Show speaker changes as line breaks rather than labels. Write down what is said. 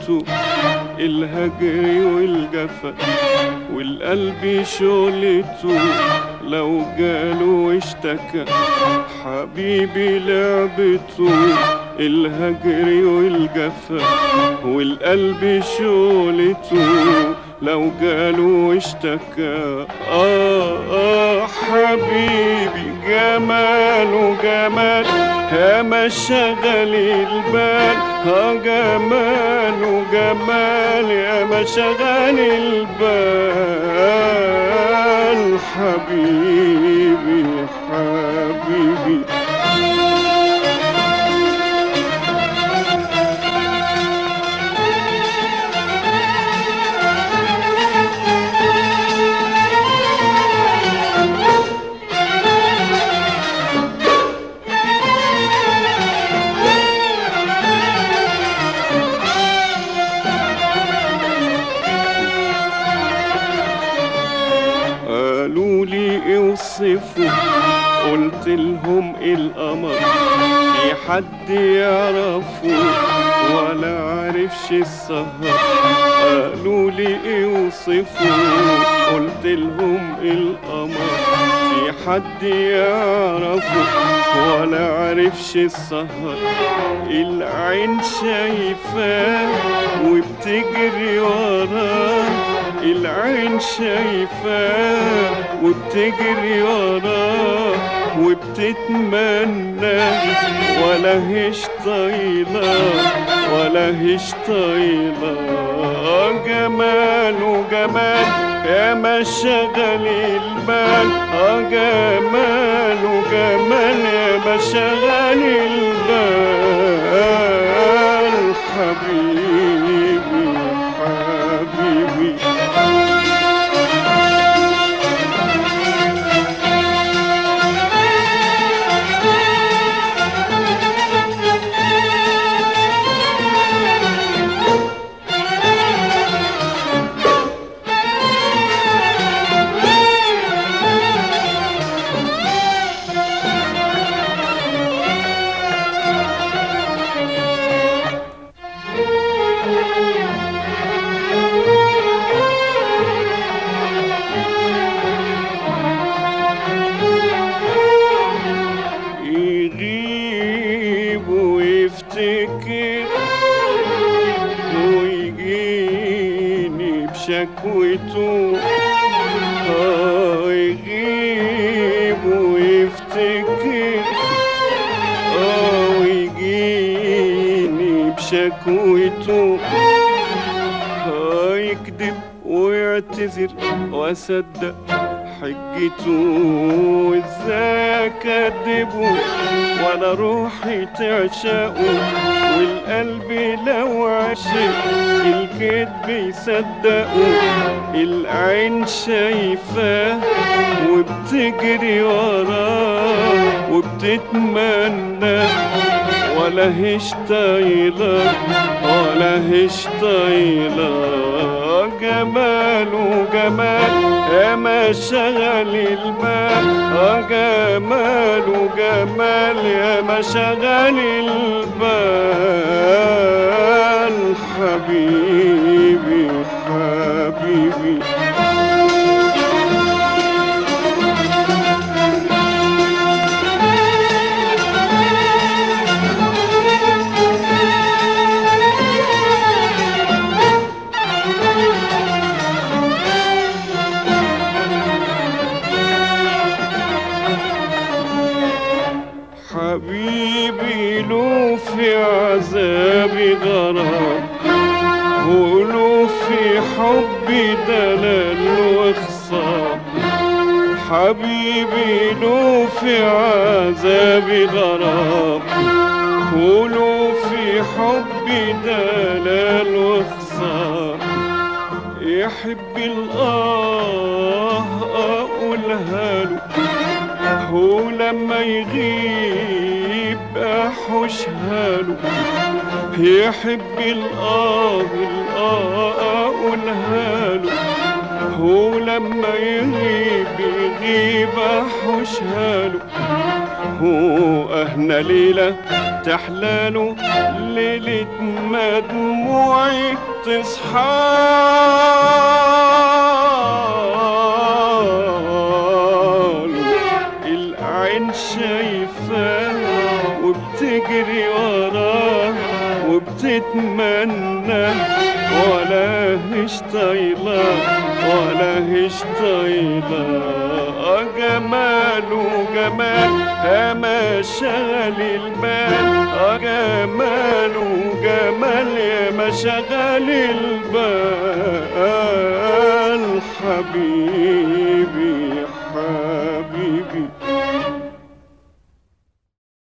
شغلته الهجر والجفا والقلب شغلته لو جاله اشتكى حبيبي لعبته الهجر والجفا والقلب شغلته لو جاله اشتكى آه آه حبيبي جماله جمال يا ما شغل البال ها جماله جمال يا ما شغل البال حبيبي حبيبي قالوا لي اوصفوا قلت لهم القمر في حد يعرفه ولا عرفش السهر قالوا لي اوصفوا قلت لهم القمر في حد يعرفه ولا عرفش السهر العين شايفاه وبتجري وراه العين شايفاه وبتجري وراه وبتتمنى ولا هيش طايلة ولا هيش طايلة جمال وجمال يا ما شغل البال اه جمال وجمال يا ما شغل البال حبيبي حبيبي يغيب ويفتكر ويجيني بشكوته آه يغيب ويفتكر آه ويجيني بشكوته آه يكذب ويعتذر واصدق حجته وازاي اكدبه وانا روحي تعشقه والقلب لو عشق الكذب يصدقه العين شايفاه وبتجري وراه وبتتمنى ولا هيش طايلة ولا هيش طايلة جمال وجمال يا ما شغل المال اه جمال وجمال يا ما شغل البال حبيبي حبيبي حبيبي له في عذابي غرام وله في حبي دلال وخصام حبيبي له في عذابي غرام وله في حبي دلال وخصام يحب الآه أقولها له هو لما يغيب أحوشها له يحب الآه الآه أقولها له هو لما يغيب يغيب أحوشها له هو أهنا ليلة تحلاله ليلة ما دموعي تصحى العين شايفاه وبتجري وراه وبتتمنى ولا هش طايلة ولا هش طايلة آه جماله جمال آه ما شغل البال آه جماله جمال يا ما شغل البال حبيبي